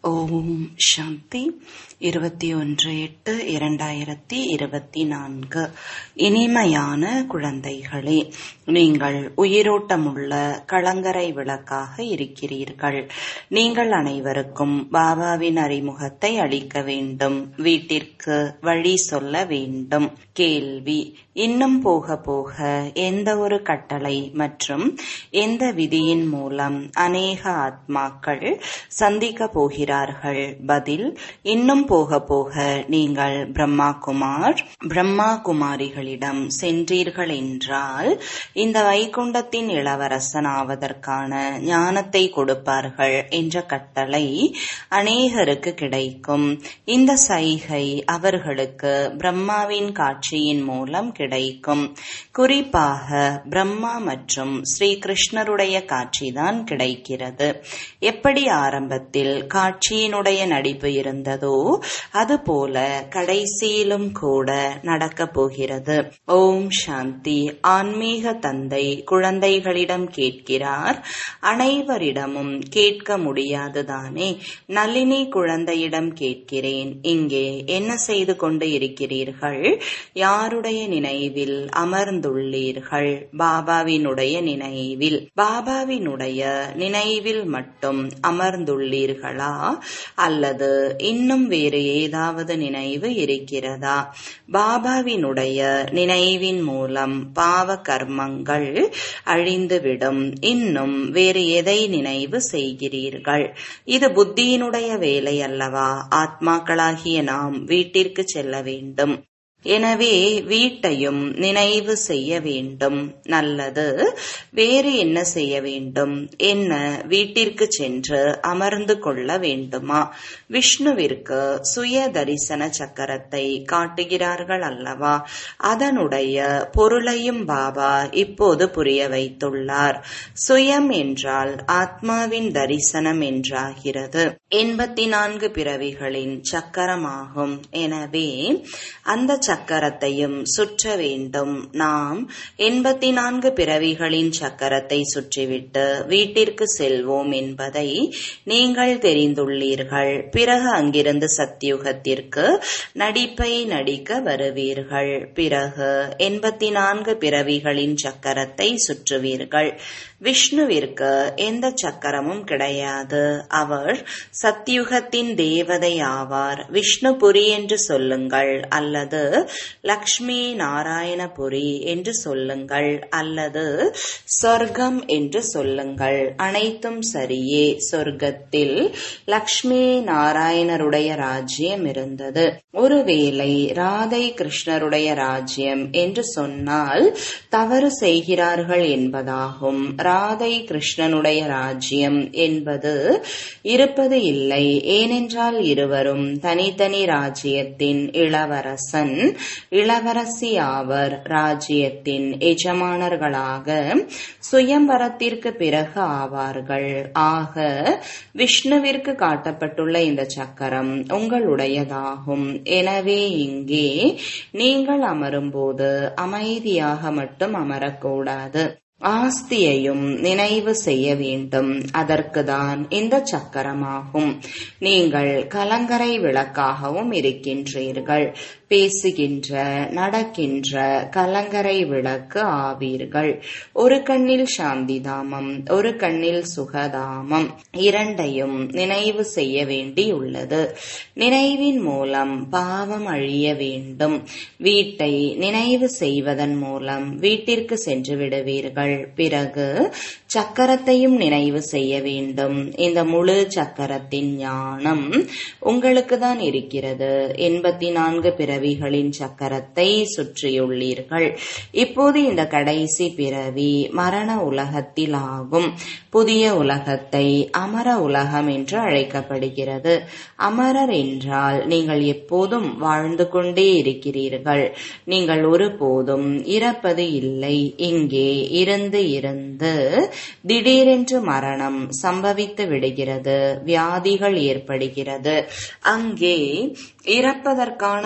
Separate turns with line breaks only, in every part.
ஓம் சாந்தி இருபத்தி ஒன்று எட்டு இரண்டாயிரத்தி இருபத்தி நான்கு இனிமையான குழந்தைகளே நீங்கள் உயிரோட்டமுள்ள கலங்கரை விளக்காக இருக்கிறீர்கள் நீங்கள் அனைவருக்கும் பாபாவின் அறிமுகத்தை அளிக்க வேண்டும் வீட்டிற்கு வழி சொல்ல வேண்டும் கேள்வி இன்னும் போக போக எந்த ஒரு கட்டளை மற்றும் எந்த விதியின் மூலம் அநேக ஆத்மாக்கள் சந்திக்க போகிறார்கள் பதில் இன்னும் போக போக நீங்கள் பிரம்மா குமார் பிரம்மா குமாரிகளிடம் சென்றீர்கள் என்றால் இந்த வைகுண்டத்தின் இளவரசன் ஆவதற்கான ஞானத்தை கொடுப்பார்கள் என்ற கட்டளை அநேகருக்கு கிடைக்கும் இந்த சைகை அவர்களுக்கு பிரம்மாவின் காட்சியின் மூலம் கிடைக்கும் குறிப்பாக பிரம்மா மற்றும் ஸ்ரீ கிருஷ்ணருடைய காட்சிதான் கிடைக்கிறது எப்படி ஆரம்பத்தில் காட்சியினுடைய நடிப்பு இருந்ததோ அதுபோல கடைசியிலும் கூட நடக்கப் போகிறது ஓம் சாந்தி ஆன்மீக தந்தை குழந்தைகளிடம் கேட்கிறார் அனைவரிடமும் கேட்க முடியாதுதானே நளினி குழந்தையிடம் கேட்கிறேன் இங்கே என்ன செய்து கொண்டு இருக்கிறீர்கள் யாருடைய நினைவில் அமர்ந்துள்ளீர்கள் பாபாவினுடைய நினைவில் பாபாவினுடைய நினைவில் மட்டும் அமர்ந்துள்ளீர்களா அல்லது இன்னும் வேறு ஏதாவது நினைவு இருக்கிறதா பாபாவினுடைய நினைவின் மூலம் பாவ கர்மங்கள் அழிந்துவிடும் இன்னும் வேறு எதை நினைவு செய்கிறீர்கள் இது புத்தியினுடைய வேலை அல்லவா ஆத்மாக்களாகிய நாம் வீட்டிற்கு செல்ல வேண்டும் எனவே வீட்டையும் நினைவு செய்ய வேண்டும் நல்லது வேறு என்ன செய்ய வேண்டும் என்ன வீட்டிற்கு சென்று அமர்ந்து கொள்ள வேண்டுமா விஷ்ணுவிற்கு சுய தரிசன சக்கரத்தை காட்டுகிறார்கள் அல்லவா அதனுடைய பொருளையும் பாபா இப்போது புரிய வைத்துள்ளார் சுயம் என்றால் ஆத்மாவின் தரிசனம் என்றாகிறது எண்பத்தி நான்கு பிறவிகளின் சக்கரமாகும் எனவே அந்த சக்கரத்தையும் சுற்ற வேண்டும் நாம் எண்பத்தி நான்கு பிறவிகளின் சக்கரத்தை சுற்றிவிட்டு வீட்டிற்கு செல்வோம் என்பதை நீங்கள் தெரிந்துள்ளீர்கள் பிறகு அங்கிருந்து சத்தியுகத்திற்கு நடிப்பை நடிக்க வருவீர்கள் பிறகு எண்பத்தி நான்கு பிறவிகளின் சக்கரத்தை சுற்றுவீர்கள் விஷ்ணுவிற்கு எந்த சக்கரமும் கிடையாது அவர் சத்தியுகத்தின் தேவதை ஆவார் விஷ்ணுபுரி என்று சொல்லுங்கள் அல்லது லக்ஷ்மி நாராயணபுரி என்று சொல்லுங்கள் அல்லது சொர்க்கம் என்று சொல்லுங்கள் அனைத்தும் சரியே சொர்க்கத்தில் லக்ஷ்மி நாராயணருடைய ராஜ்யம் இருந்தது ஒருவேளை ராதை கிருஷ்ணருடைய ராஜ்யம் என்று சொன்னால் தவறு செய்கிறார்கள் என்பதாகும் ராதை கிருஷ்ணனுடைய ராஜ்யம் என்பது இருப்பது இல்லை ஏனென்றால் இருவரும் தனித்தனி ராஜ்யத்தின் இளவரசன் இளவரசி ஆவர் ராஜ்யத்தின் எஜமானர்களாக சுயம்பரத்திற்கு பிறகு ஆவார்கள் ஆக விஷ்ணுவிற்கு காட்டப்பட்டுள்ள இந்த சக்கரம் உங்களுடையதாகும் எனவே இங்கே நீங்கள் அமரும்போது அமைதியாக மட்டும் அமரக்கூடாது ஆஸ்தியையும் நினைவு செய்ய வேண்டும் அதற்குதான் இந்த சக்கரமாகும் நீங்கள் கலங்கரை விளக்காகவும் இருக்கின்றீர்கள் பேசுகின்ற நடக்கின்ற கலங்கரை விளக்கு ஆவீர்கள் ஒரு கண்ணில் சாந்திதாமம் ஒரு கண்ணில் சுகதாமம் இரண்டையும் நினைவு செய்ய வேண்டியுள்ளது நினைவின் மூலம் பாவம் அழிய வேண்டும் வீட்டை நினைவு செய்வதன் மூலம் வீட்டிற்கு சென்று விடுவீர்கள் பிறகு சக்கரத்தையும் நினைவு செய்ய வேண்டும் இந்த முழு சக்கரத்தின் ஞானம் உங்களுக்கு தான் இருக்கிறது எண்பத்தி நான்கு பிறவிகளின் சக்கரத்தை சுற்றியுள்ளீர்கள் இப்போது இந்த கடைசி பிறவி மரண உலகத்தில் ஆகும் புதிய உலகத்தை அமர உலகம் என்று அழைக்கப்படுகிறது அமரர் என்றால் நீங்கள் எப்போதும் வாழ்ந்து கொண்டே இருக்கிறீர்கள் நீங்கள் ஒருபோதும் இறப்பது இல்லை இங்கே இருந்து இருந்து திடீரென்று மரணம் சம்பவித்து விடுகிறது வியாதிகள் ஏற்படுகிறது அங்கே இறப்பதற்கான பயம்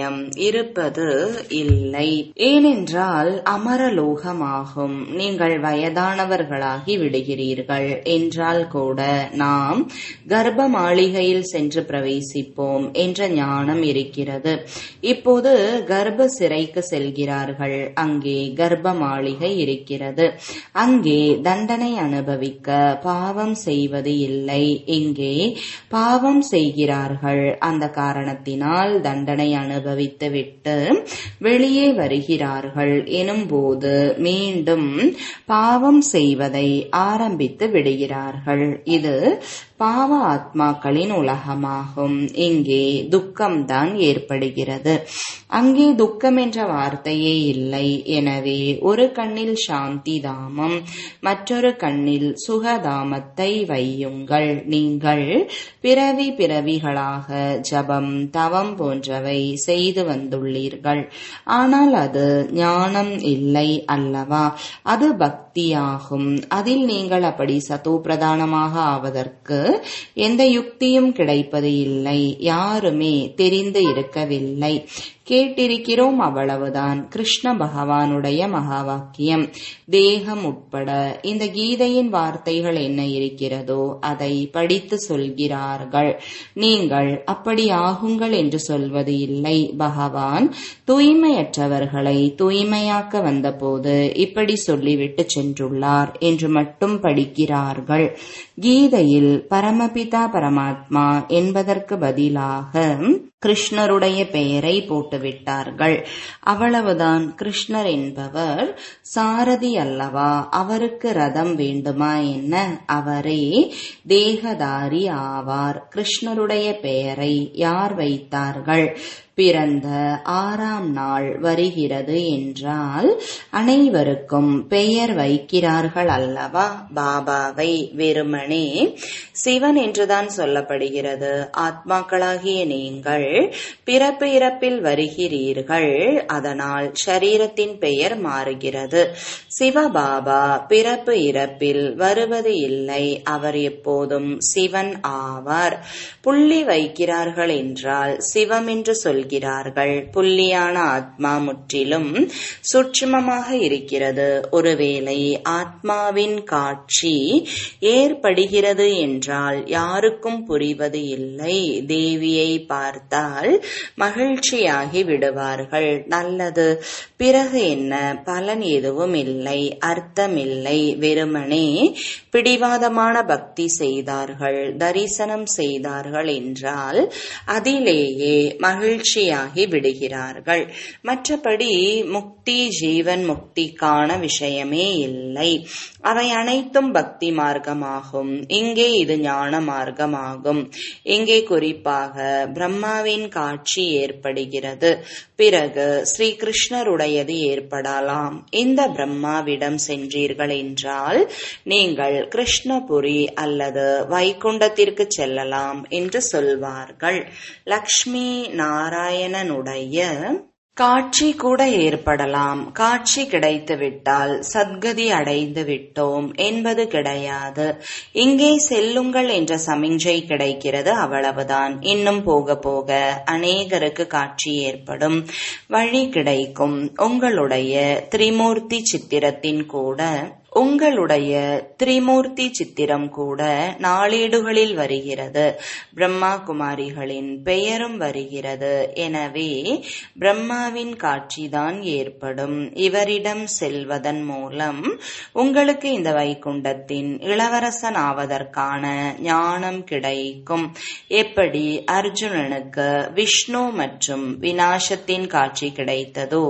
நிச்சயம் இருப்பது இல்லை ஏனென்றால் அமரலோகமாகும் நீங்கள் வயதானவர்களாகி விடுகிறீர்கள் என்றால் கூட நாம் கர்ப்ப மாளிகையில் சென்று பிரவேசிப்போம் என்ற ஞானம் இருக்கிறது இப்போது கர்ப்ப சிறைக்கு செல்கிறார்கள் அங்கே கர்ப்ப மாளிகை இருக்கிறது அங்கே தண்டனை அனுபவிக்க பாவம் செய்வது இல்லை இங்கே பாவம் செய்கிறார்கள் அந்த காரணத்தினால் தண்டனை அனுபவித்து விட்டு வெளியே வருகிறார்கள் எனும்போது மீண்டும் பாவம் செய்வதை ஆரம்பித்து விடுகிறார்கள் இது பாவ ஆத்மாக்களின் உலகமாகும் இங்கே துக்கம்தான் ஏற்படுகிறது அங்கே துக்கம் என்ற வார்த்தையே இல்லை எனவே ஒரு கண்ணில் சாந்தி தாமம் மற்றொரு கண்ணில் சுகதாமத்தை வையுங்கள் நீங்கள் பிறவி பிறவிகளாக ஜபம் தவம் போன்றவை செய்து வந்துள்ளீர்கள் ஆனால் அது ஞானம் இல்லை அல்லவா அது பக்தியாகும் அதில் நீங்கள் அப்படி சதோ பிரதானமாக ஆவதற்கு எந்த யுக்தியும் கிடைப்பது இல்லை யாருமே தெரிந்து இருக்கவில்லை கேட்டிருக்கிறோம் அவ்வளவுதான் கிருஷ்ண பகவானுடைய மகா வாக்கியம் தேகம் உட்பட இந்த கீதையின் வார்த்தைகள் என்ன இருக்கிறதோ அதை படித்து சொல்கிறார்கள் நீங்கள் அப்படி ஆகுங்கள் என்று சொல்வது இல்லை பகவான் தூய்மையற்றவர்களை தூய்மையாக்க வந்தபோது இப்படி சொல்லிவிட்டு சென்றுள்ளார் என்று மட்டும் படிக்கிறார்கள் கீதையில் பரமபிதா பரமாத்மா என்பதற்கு பதிலாக கிருஷ்ணருடைய பெயரை போட்டுவிட்டார்கள் அவ்வளவுதான் கிருஷ்ணர் என்பவர் சாரதி அல்லவா அவருக்கு ரதம் வேண்டுமா என்ன அவரே தேகதாரி ஆவார் கிருஷ்ணருடைய பெயரை யார் வைத்தார்கள் பிறந்த ஆறாம் நாள் வருகிறது என்றால் அனைவருக்கும் பெயர் வைக்கிறார்கள் அல்லவா பாபாவை வெறுமனே சிவன் என்றுதான் சொல்லப்படுகிறது ஆத்மாக்களாகிய நீங்கள் பிறப்பு இறப்பில் வருகிறீர்கள் அதனால் சரீரத்தின் பெயர் மாறுகிறது சிவபாபா பிறப்பு இறப்பில் வருவது இல்லை அவர் எப்போதும் சிவன் ஆவார் புள்ளி வைக்கிறார்கள் என்றால் சிவம் என்று சொல்கிறார்கள் புள்ளியான ஆத்மா முற்றிலும் சூட்சுமமாக இருக்கிறது ஒருவேளை ஆத்மாவின் காட்சி ஏற்படுகிறது என்றால் யாருக்கும் புரிவது இல்லை தேவியை பார்த்தால் மகிழ்ச்சியாகி விடுவார்கள் நல்லது பிறகு என்ன பலன் எதுவும் இல்லை அர்த்தமில்லை வெறுமனே பிடிவாதமான பக்தி செய்தார்கள் தரிசனம் செய்தார்கள் என்றால் அதிலேயே மகிழ்ச்சியாகி விடுகிறார்கள் மற்றபடி முக்தி ஜீவன் முக்திக்கான விஷயமே இல்லை அவை அனைத்தும் பக்தி மார்க்கமாகும் இங்கே இது ஞான மார்க்கமாகும் இங்கே குறிப்பாக பிரம்மாவின் காட்சி ஏற்படுகிறது பிறகு ஸ்ரீ கிருஷ்ணருடையது ஏற்படலாம் இந்த பிரம்மாவிடம் சென்றீர்கள் என்றால் நீங்கள் கிருஷ்ணபுரி அல்லது வைகுண்டத்திற்கு செல்லலாம் என்று சொல்வார்கள் லக்ஷ்மி நாராயணனுடைய காட்சி கூட ஏற்படலாம் காட்சி கிடைத்து விட்டால் சத்கதி அடைந்து விட்டோம் என்பது கிடையாது இங்கே செல்லுங்கள் என்ற சமிஞ்சை கிடைக்கிறது அவ்வளவுதான் இன்னும் போக போக அநேகருக்கு காட்சி ஏற்படும் வழி கிடைக்கும் உங்களுடைய திரிமூர்த்தி சித்திரத்தின் கூட உங்களுடைய திரிமூர்த்தி சித்திரம் கூட நாளேடுகளில் வருகிறது பிரம்மா குமாரிகளின் பெயரும் வருகிறது எனவே பிரம்மாவின் காட்சிதான் ஏற்படும் இவரிடம் செல்வதன் மூலம் உங்களுக்கு இந்த வைகுண்டத்தின் இளவரசன் ஆவதற்கான ஞானம் கிடைக்கும் எப்படி அர்ஜுனனுக்கு விஷ்ணு மற்றும் வினாசத்தின் காட்சி கிடைத்ததோ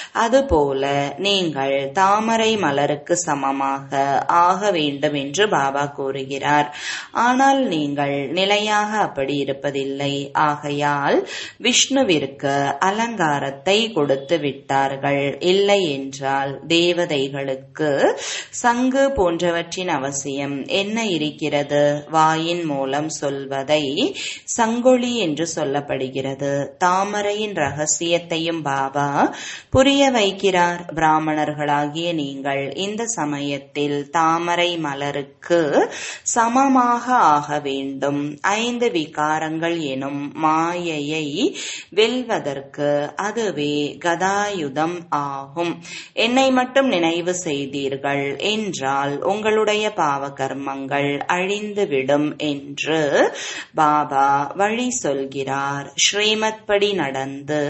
அதுபோல நீங்கள் தாமரை மலருக்கு சம சமமாக ஆக வேண்டும் என்று பாபா கூறுகிறார் ஆனால் நீங்கள் நிலையாக அப்படி இருப்பதில்லை ஆகையால் விஷ்ணுவிற்கு அலங்காரத்தை கொடுத்து விட்டார்கள் இல்லை என்றால் தேவதைகளுக்கு சங்கு போன்றவற்றின் அவசியம் என்ன இருக்கிறது வாயின் மூலம் சொல்வதை சங்கொலி என்று சொல்லப்படுகிறது தாமரையின் ரகசியத்தையும் பாபா புரிய வைக்கிறார் பிராமணர்களாகிய நீங்கள் இந்த சமயம் சமயத்தில் தாமரை மலருக்கு சமமாக ஆக வேண்டும் ஐந்து விகாரங்கள் எனும் மாயையை வெல்வதற்கு அதுவே கதாயுதம் ஆகும் என்னை மட்டும் நினைவு செய்தீர்கள் என்றால் உங்களுடைய பாவ கர்மங்கள் அழிந்துவிடும் என்று பாபா வழி சொல்கிறார் ஸ்ரீமத் படி நடந்து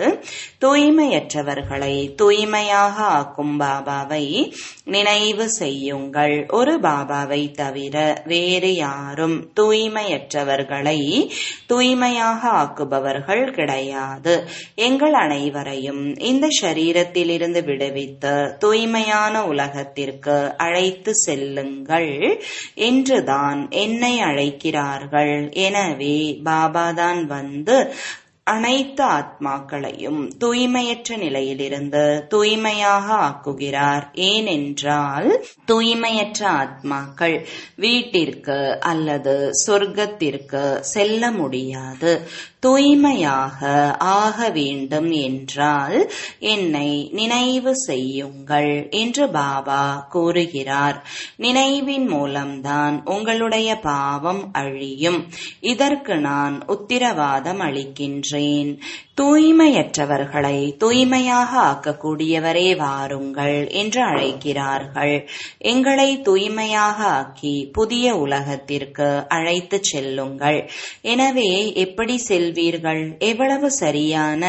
தூய்மையற்றவர்களை தூய்மையாக ஆக்கும் பாபாவை நினைவு செய்யுங்கள் ஒரு பாபாவை தவிர வேறு யாரும் தூய்மையற்றவர்களை தூய்மையாக ஆக்குபவர்கள் கிடையாது எங்கள் அனைவரையும் இந்த சரீரத்திலிருந்து விடுவித்து தூய்மையான உலகத்திற்கு அழைத்து செல்லுங்கள் என்றுதான் என்னை அழைக்கிறார்கள் எனவே பாபாதான் வந்து அனைத்து ஆத்மாக்களையும் தூய்மையற்ற நிலையிலிருந்து தூய்மையாக ஆக்குகிறார் ஏனென்றால் தூய்மையற்ற ஆத்மாக்கள் வீட்டிற்கு அல்லது சொர்க்கத்திற்கு செல்ல முடியாது தூய்மையாக ஆக வேண்டும் என்றால் என்னை நினைவு செய்யுங்கள் என்று பாபா கூறுகிறார் நினைவின் மூலம்தான் உங்களுடைய பாவம் அழியும் இதற்கு நான் உத்திரவாதம் அளிக்கின்றேன் தூய்மையற்றவர்களை தூய்மையாக ஆக்கக்கூடியவரே வாருங்கள் என்று அழைக்கிறார்கள் எங்களை தூய்மையாக ஆக்கி புதிய உலகத்திற்கு அழைத்து செல்லுங்கள் எனவே எப்படி செல்வீர்கள் எவ்வளவு சரியான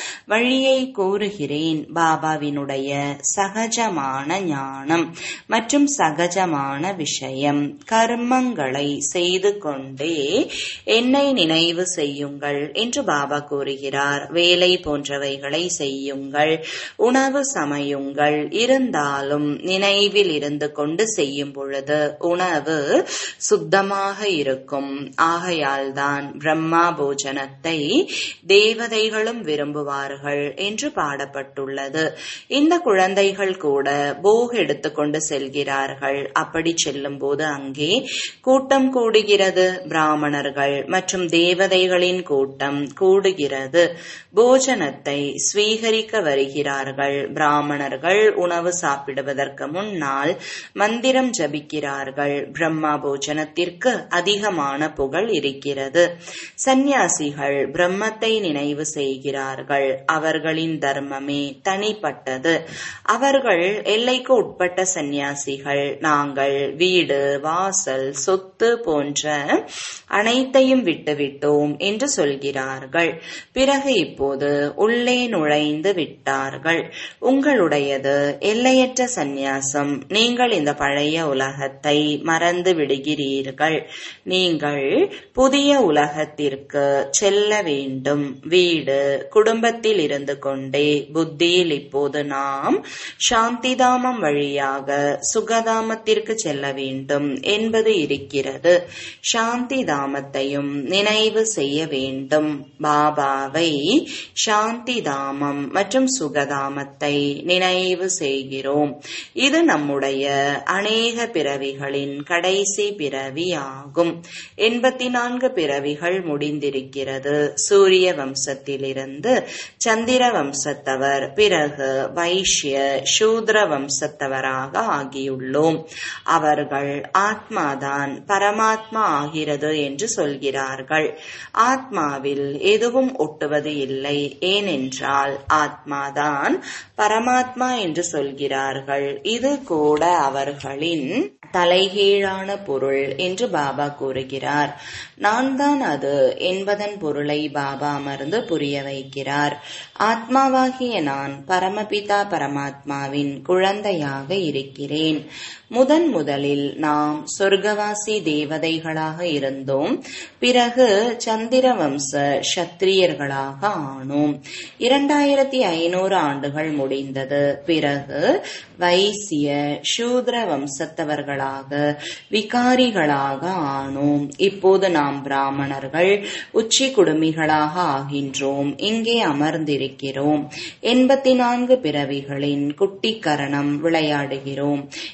வழியை கூறுகிறேன் பாபாவினுடைய சகஜமான ஞானம் மற்றும் சகஜமான விஷயம் கர்மங்களை செய்து கொண்டே என்னை நினைவு செய்யுங்கள் என்று பாபா கூறுகிறார் வேலை போன்றவைகளை செய்யுங்கள் உணவு சமையுங்கள் இருந்தாலும் நினைவில் இருந்து கொண்டு செய்யும் பொழுது உணவு சுத்தமாக இருக்கும் ஆகையால் தான் பிரம்மா போஜனத்தை தேவதைகளும் விரும்புவார்கள் என்று பாடப்பட்டுள்ளது இந்த குழந்தைகள் கூட போக் எடுத்துக்கொண்டு செல்கிறார்கள் அப்படி செல்லும் போது அங்கே கூட்டம் கூடுகிறது பிராமணர்கள் மற்றும் தேவதைகளின் கூட்டம் கூடுகிறது போஜனத்தை ஸ்வீகரிக்க வருகிறார்கள் பிராமணர்கள் உணவு சாப்பிடுவதற்கு முன்னால் மந்திரம் ஜபிக்கிறார்கள் பிரம்மா போஜனத்திற்கு அதிகமான புகழ் இருக்கிறது சந்நியாசிகள் பிரம்மத்தை நினைவு செய்கிறார்கள் அவர்களின் தர்மமே தனிப்பட்டது அவர்கள் எல்லைக்கு உட்பட்ட சந்நியாசிகள் நாங்கள் வீடு வாசல் சொத்து போன்ற அனைத்தையும் விட்டுவிட்டோம் என்று சொல்கிறார்கள் பிறகு இப்போது உள்ளே நுழைந்து விட்டார்கள் உங்களுடையது எல்லையற்ற சந்நியாசம் நீங்கள் இந்த பழைய உலகத்தை மறந்து விடுகிறீர்கள் நீங்கள் புதிய உலகத்திற்கு செல்ல வேண்டும் வீடு குடும்பத்தில் இருந்து கொண்டே புத்தியில் இப்போது நாம் சாந்திதாமம் வழியாக சுகதாமத்திற்கு செல்ல வேண்டும் என்பது இருக்கிறது சாந்தி தாமத்தையும் நினைவு செய்ய வேண்டும் பாபாவை சாந்தி தாமம் மற்றும் சுகதாமத்தை நினைவு செய்கிறோம் இது நம்முடைய அநேக பிறவிகளின் கடைசி பிறவி ஆகும் எண்பத்தி நான்கு பிறவிகள் முடிந்திருக்கிறது சூரிய வம்சத்திலிருந்து சந்திர வம்சத்தவர் பிறகு வைஷ்ய சூத்ர வம்சத்தவராக ஆகியுள்ளோம் அவர்கள் ஆத்மாதான் பரமாத்மா ஆகிறது என்று சொல்கிறார்கள் ஆத்மாவில் எதுவும் ஒட்டுவது இல்லை ஏனென்றால் ஆத்மாதான் பரமாத்மா என்று சொல்கிறார்கள் இது கூட அவர்களின் தலைகீழான பொருள் என்று பாபா கூறுகிறார் நான் தான் அது என்பதன் பொருளை பாபா அமர்ந்து புரிய வைக்கிறார் ஆத்மாவாகிய நான் பரமபிதா பரமாத்மாவின் குழந்தையாக இருக்கிறேன் முதன் முதலில் நாம் சொர்க்கவாசி தேவதைகளாக இருந்தோம் பிறகு சந்திர வம்ச சத்திரியர்களாக ஆனோம் இரண்டாயிரத்தி ஐநூறு ஆண்டுகள் முடிந்தது பிறகு வைசிய சூத்ர வம்சத்தவர்களாக விகாரிகளாக ஆனோம் இப்போது நாம் பிராமணர்கள் உச்சி குடுமிகளாக ஆகின்றோம் இங்கே அமர்ந்திருக்கிறோம் எண்பத்தி நான்கு பிறவிகளின் குட்டிக்கரணம் விளையாடுகிறோம் இது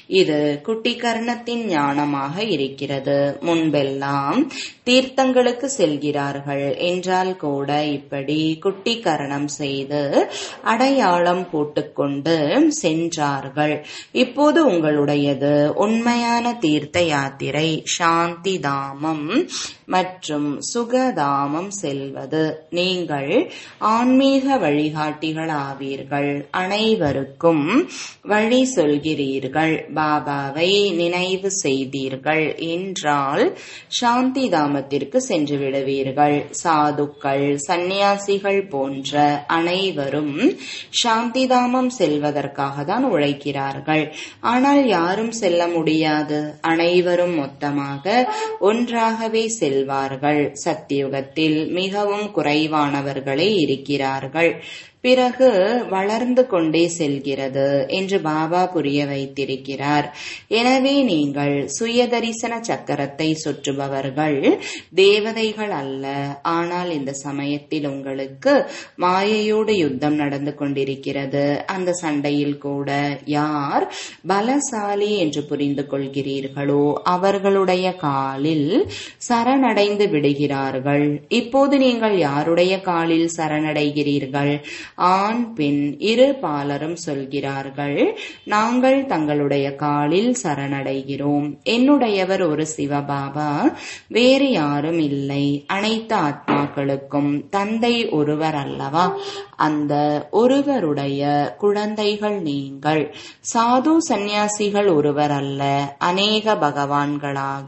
குட்டி கர்ணத்தின் ஞானமாக இருக்கிறது முன்பெல்லாம் தீர்த்தங்களுக்கு செல்கிறார்கள் என்றால் கூட இப்படி குட்டி கரணம் செய்து அடையாளம் போட்டுக்கொண்டு சென்றார்கள் இப்போது உங்களுடையது உண்மையான தீர்த்த யாத்திரை சாந்தி தாமம் மற்றும் சுகதாமம் செல்வது நீங்கள் ஆன்மீக வழிகாட்டிகள் ஆவீர்கள் அனைவருக்கும் வழி சொல்கிறீர்கள் பாபாவை நினைவு செய்தீர்கள் என்றால் சாந்தி தாமத்திற்கு சென்று விடுவீர்கள் சாதுக்கள் சந்நியாசிகள் போன்ற அனைவரும் சாந்தி தாமம் செல்வதற்காக தான் உழைக்கிறார்கள் ஆனால் யாரும் செல்ல முடியாது அனைவரும் மொத்தமாக ஒன்றாகவே செல்வார்கள் சத்தியுகத்தில் மிகவும் குறைவானவர்களே இருக்கிறார்கள் பிறகு வளர்ந்து கொண்டே செல்கிறது என்று பாபா புரிய வைத்திருக்கிறார் எனவே நீங்கள் சுய தரிசன சக்கரத்தை சுற்றுபவர்கள் தேவதைகள் அல்ல ஆனால் இந்த சமயத்தில் உங்களுக்கு மாயையோடு யுத்தம் நடந்து கொண்டிருக்கிறது அந்த சண்டையில் கூட யார் பலசாலி என்று புரிந்து கொள்கிறீர்களோ அவர்களுடைய காலில் சரணடைந்து விடுகிறார்கள் இப்போது நீங்கள் யாருடைய காலில் சரணடைகிறீர்கள் ஆண் பெண் இரு பாலரும் சொல்கிறார்கள் நாங்கள் தங்களுடைய காலில் சரணடைகிறோம் என்னுடையவர் ஒரு சிவபாபா வேறு யாரும் இல்லை அனைத்து ஆத்மாக்களுக்கும் தந்தை ஒருவர் அல்லவா அந்த ஒருவருடைய குழந்தைகள் நீங்கள் சாது சந்நியாசிகள் ஒருவர் அல்ல அநேக பகவான்களாக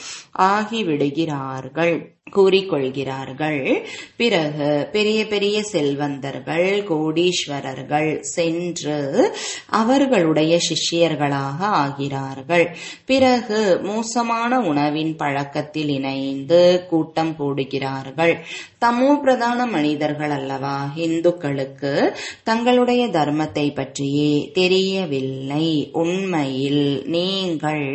ஆகிவிடுகிறார்கள் கூறிக்கொள்கிறார்கள் பிறகு பெரிய பெரிய செல்வந்தர்கள் கோடீஸ்வரர்கள் சென்று அவர்களுடைய சிஷ்யர்களாக ஆகிறார்கள் பிறகு மோசமான உணவின் பழக்கத்தில் இணைந்து கூட்டம் போடுகிறார்கள் தமோ பிரதான மனிதர்கள் அல்லவா இந்துக்களுக்கு தங்களுடைய தர்மத்தை பற்றியே தெரியவில்லை உண்மையில் நீங்கள்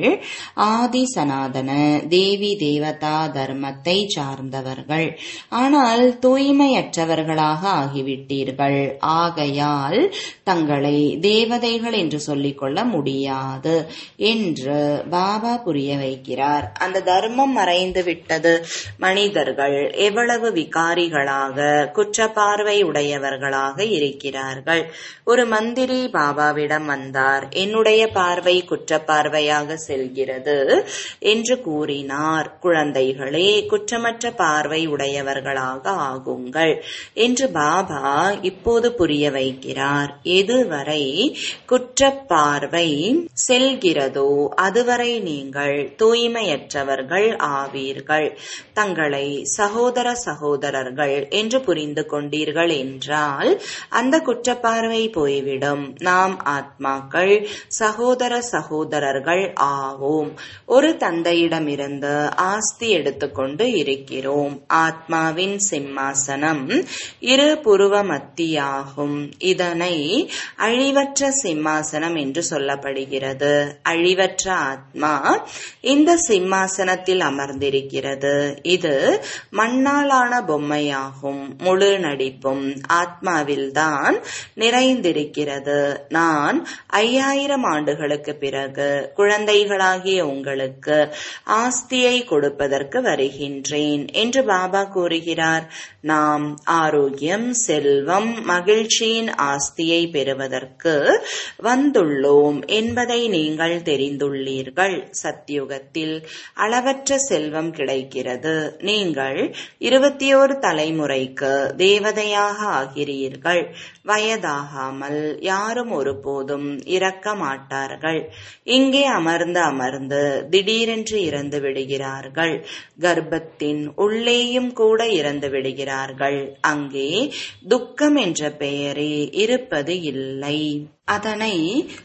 ஆதி சனாதன தேவி தேவதா தர்மத்தை சார்ந்தவர்கள் ஆனால் தூய்மையற்றவர்களாக ஆகிவிட்டீர்கள் ஆகையால் தங்களை தேவதைகள் என்று சொல்லிக்கொள்ள முடியாது என்று பாபா புரிய வைக்கிறார் அந்த தர்மம் மறைந்து விட்டது மனிதர்கள் எவ்வளவு விகாரிகளாக குற்றப்பார்வை உடையவர்களாக இருக்கிறார்கள் ஒரு மந்திரி பாபாவிடம் வந்தார் என்னுடைய பார்வை குற்றப்பார்வையாக செல்கிறது என்று கூறினார் குழந்தைகளே குற்றமற்ற பார்வை உடையவர்களாக ஆகுங்கள் என்று பாபா இப்போது புரிய வைக்கிறார் எதுவரை குற்றப்பார்வை செல்கிறதோ அதுவரை நீங்கள் தூய்மையற்றவர்கள் ஆவீர்கள் தங்களை சகோதர சகோதரர்கள் என்று புரிந்து கொண்டீர்கள் என்றால் அந்த குற்றப்பார்வை போய்விடும் நாம் ஆத்மாக்கள் சகோதர சகோதரர்கள் ஆவோம் ஒரு தந்தையிடமிருந்து ஆஸ்தி எடுத்துக்கொண்டு இருக்கிறோம் ஆத்மாவின் சிம்மாசனம் இரு புருவ மத்தியாகும் இதனை அழிவற்ற சிம்மாசனம் என்று சொல்லப்படுகிறது அழிவற்ற ஆத்மா இந்த சிம்மாசனத்தில் அமர்ந்திருக்கிறது இது மண்ணாலான பொம்மையாகும் முழு நடிப்பும் ஆத்மாவில்தான் நிறைந்திருக்கிறது நான் ஐயாயிரம் ஆண்டுகளுக்கு பிறகு குழந்தைகளாகிய உங்களுக்கு ஆஸ்தியை கொடுப்பதற்கு வருகின்றேன் என்று பாபா கூறுகிறார் நாம் ஆரோக்கியம் செல்வம் மகிழ்ச்சியின் ஆஸ்தியை பெறுவதற்கு வந்துள்ளோம் என்பதை நீங்கள் தெரிந்துள்ளீர்கள் சத்தியுகத்தில் அளவற்ற செல்வம் கிடைக்கிறது நீங்கள் இருபத்தி ஓரு தலைமுறைக்கு தேவதையாக ஆகிறீர்கள் வயதாகாமல் யாரும் ஒருபோதும் இறக்க மாட்டார்கள் இங்கே அமர்ந்து அமர்ந்து திடீரென்று இறந்து விடுகிறார்கள் கர்ப்பத்தின் உள்ளேயும் கூட இறந்து விடுகிறார்கள் அங்கே துக்கம் என்ற பெயரே இருப்பது இல்லை அதனை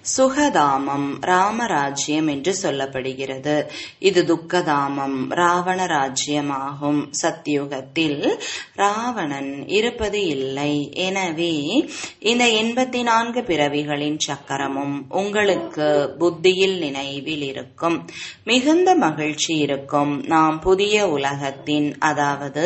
சுகதாமம் ராமராஜ்யம் என்று சொல்லப்படுகிறது இது துக்கதாமம் ராவண ராஜ்யமாகும் சத்தியுகத்தில் ராவணன் இருப்பது இல்லை எனவே இந்த எண்பத்தி நான்கு பிறவிகளின் சக்கரமும் உங்களுக்கு புத்தியில் நினைவில் இருக்கும் மிகுந்த மகிழ்ச்சி இருக்கும் நாம் புதிய உலகத்தின் அதாவது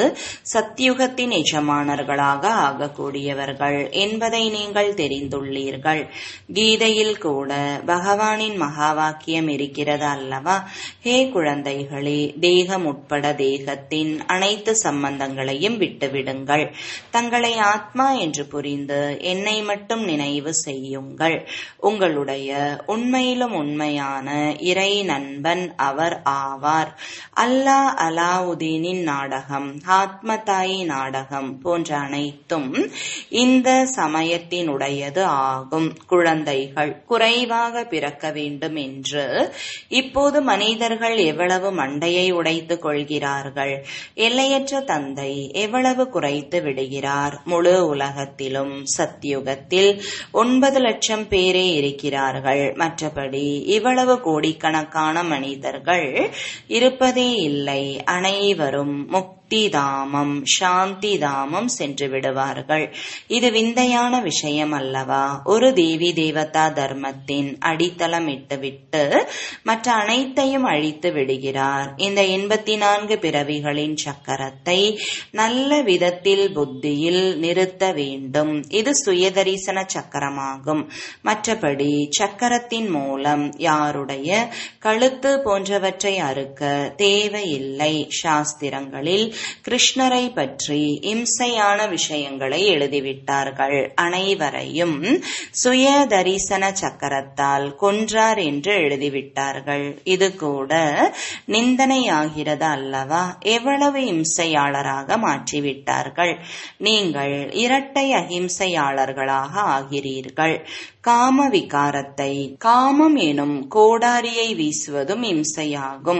சத்தியுகத்தின் எஜமானர்களாக ஆகக்கூடியவர்கள் என்பதை நீங்கள் தெரிந்துள்ளீர்கள் கீதையில் கூட பகவானின் மகா வாக்கியம் இருக்கிறது அல்லவா ஹே குழந்தைகளே தேகம் உட்பட தேகத்தின் அனைத்து சம்பந்தங்களையும் விட்டுவிடுங்கள் தங்களை ஆத்மா என்று புரிந்து என்னை மட்டும் நினைவு செய்யுங்கள் உங்களுடைய உண்மையிலும் உண்மையான இறை நண்பன் அவர் ஆவார் அல்லாஹ் அலாவுதீனின் நாடகம் ஆத்மதாயி நாடகம் போன்ற அனைத்தும் இந்த சமயத்தினுடையது ஆகும் குழந்தைகள் குறைவாக பிறக்க வேண்டும் என்று இப்போது மனிதர்கள் எவ்வளவு மண்டையை உடைத்துக் கொள்கிறார்கள் எல்லையற்ற தந்தை எவ்வளவு குறைத்து விடுகிறார் முழு உலகத்திலும் சத்தியுகத்தில் ஒன்பது லட்சம் பேரே இருக்கிறார்கள் மற்றபடி இவ்வளவு கோடிக்கணக்கான மனிதர்கள் இருப்பதே இல்லை அனைவரும் முக்தி தாமம் சாந்தி தாமம் சென்று விடுவார்கள் இது விந்தையான விஷயம் அல்லவா ஒரு தேவி தேவதா தர்மத்தின் அடித்தளம் இட்டுவிட்டு மற்ற அனைத்தையும் அழித்து விடுகிறார் இந்த எண்பத்தி நான்கு பிறவிகளின் சக்கரத்தை நல்ல விதத்தில் புத்தியில் நிறுத்த வேண்டும் இது சுயதரிசன சக்கரமாகும் மற்றபடி சக்கரத்தின் மூலம் யாருடைய கழுத்து போன்றவற்றை அறுக்க தேவையில்லை சாஸ்திரங்களில் கிருஷ்ணரை பற்றி இம்சையான விஷயங்களை எழுதிவிட்டார்கள் அனைவரையும் சுய தரிசன சக்கரத்தால் கொன்றார் என்று எழுதிவிட்டார்கள் இது கூட நிந்தனையாகிறது அல்லவா எவ்வளவு இம்சையாளராக மாற்றிவிட்டார்கள் நீங்கள் இரட்டை அகிம்சையாளர்களாக ஆகிறீர்கள் காம விகாரத்தை காமம் எனும் கோடாரியை வீசுவதும் இம்சையாகும்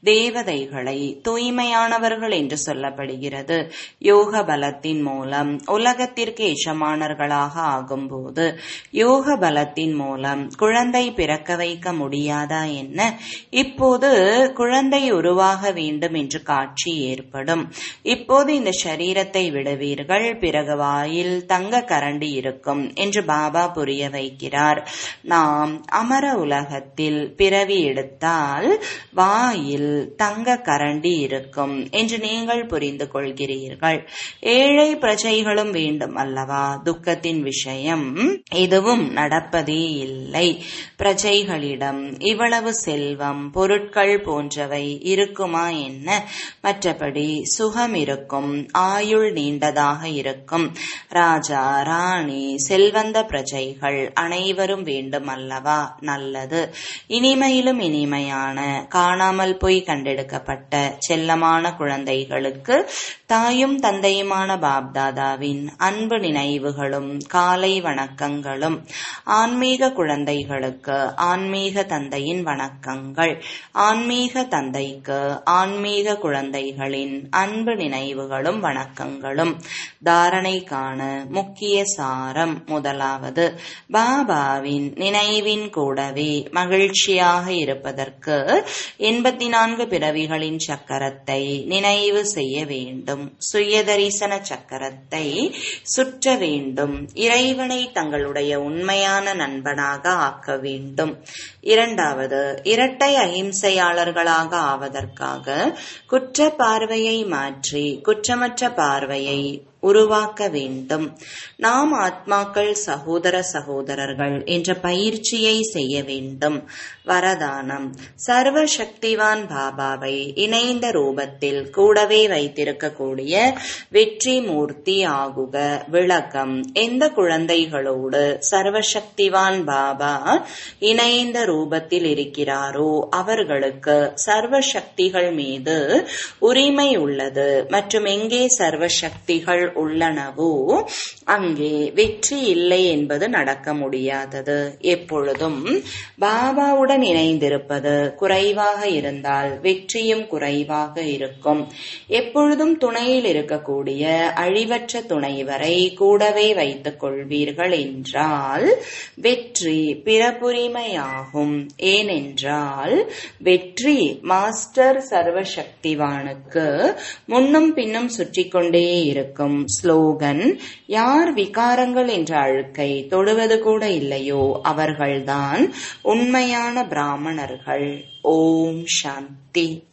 தேவதைகளை தூய்மையானவர்கள் என்று சொல்லப்படுகிறது யோக பலத்தின் மூலம் உலகத்திற்கு எஜமானர்களாக ஆகும்போது யோக பலத்தின் மூலம் குழந்தை பிறக்க வைக்க முடியாதா என்ன இப்போது குழந்தை உருவாக வேண்டும் என்று காட்சி ஏற்படும் இப்போது இந்த சரீரத்தை விடுவீர்கள் பிறகு வாயில் தங்க கரண்டி இருக்கும் என்று பாபா புரிய வைக்கிறார் நாம் அமர உலகத்தில் பிறவி எடுத்தால் வாயில் தங்க கரண்டி இருக்கும் என்று நீங்கள் புரிந்து கொள்கிறீர்கள் ஏழை பிரஜைகளும் வேண்டும் அல்லவா துக்கத்தின் விஷயம் எதுவும் நடப்பதே இல்லை பிரஜைகளிடம் இவ்வளவு செல்வம் பொருட்கள் போன்றவை இருக்குமா என்ன மற்றபடி சுகம் இருக்கும் ஆயுள் நீண்டதாக இருக்கும் ராஜா ராணி செல்வந்த பிரஜைகள் அனைவரும் வேண்டும் அல்லவா நல்லது இனிமையிலும் இனிமையான காணாமல் போய் கண்டெடுக்கப்பட்ட செல்லமான குழந்தைகளுக்கு தாயும் தந்தையுமான பாப்தாதாவின் அன்பு நினைவுகளும் காலை வணக்கங்களும் ஆன்மீக குழந்தைகளுக்கு ஆன்மீக தந்தையின் வணக்கங்கள் ஆன்மீக தந்தைக்கு ஆன்மீக குழந்தைகளின் அன்பு நினைவுகளும் வணக்கங்களும் தாரணைக்கான முக்கிய சாரம் முதலாவது பாபாவின் நினைவின் கூடவே மகிழ்ச்சியாக இருப்பதற்கு எண்பத்தி நான்கு பிறவிகளின் சக்கரத்தை நினைவு செய்ய வேண்டும் சுயதரிசன சக்கரத்தை சுற்ற வேண்டும் இறைவனை தங்களுடைய உண்மையான நண்பனாக ஆக்க வேண்டும் இரண்டாவது இரட்டை அகிம்சையாளர்களாக ஆவதற்காக குற்ற பார்வையை மாற்றி குற்றமற்ற பார்வையை உருவாக்க வேண்டும் நாம் ஆத்மாக்கள் சகோதர சகோதரர்கள் என்ற பயிற்சியை செய்ய வேண்டும் வரதானம் சர்வ சக்திவான் பாபாவை இணைந்த ரூபத்தில் கூடவே வைத்திருக்கக்கூடிய வெற்றி மூர்த்தி ஆகுக விளக்கம் எந்த குழந்தைகளோடு சர்வசக்திவான் பாபா இணைந்த ரூபத்தில் இருக்கிறாரோ அவர்களுக்கு சர்வ சக்திகள் மீது உரிமை உள்ளது மற்றும் எங்கே சர்வ சக்திகள் உள்ளனவோ அங்கே வெற்றி இல்லை என்பது நடக்க முடியாதது எப்பொழுதும் பாபாவுடன் இணைந்திருப்பது குறைவாக இருந்தால் வெற்றியும் குறைவாக இருக்கும் எப்பொழுதும் துணையில் இருக்கக்கூடிய அழிவற்ற துணைவரை கூடவே வைத்துக் கொள்வீர்கள் என்றால் வெற்றி பிறப்புரிமையாகும் ஏனென்றால் வெற்றி மாஸ்டர் சர்வசக்திவானுக்கு முன்னும் பின்னும் சுற்றி கொண்டே இருக்கும் ஸ்லோகன் யார் விகாரங்கள் என்ற அழுக்கை தொடுவது கூட இல்லையோ அவர்கள்தான் உண்மையான பிராமணர்கள் ஓம் சாந்தி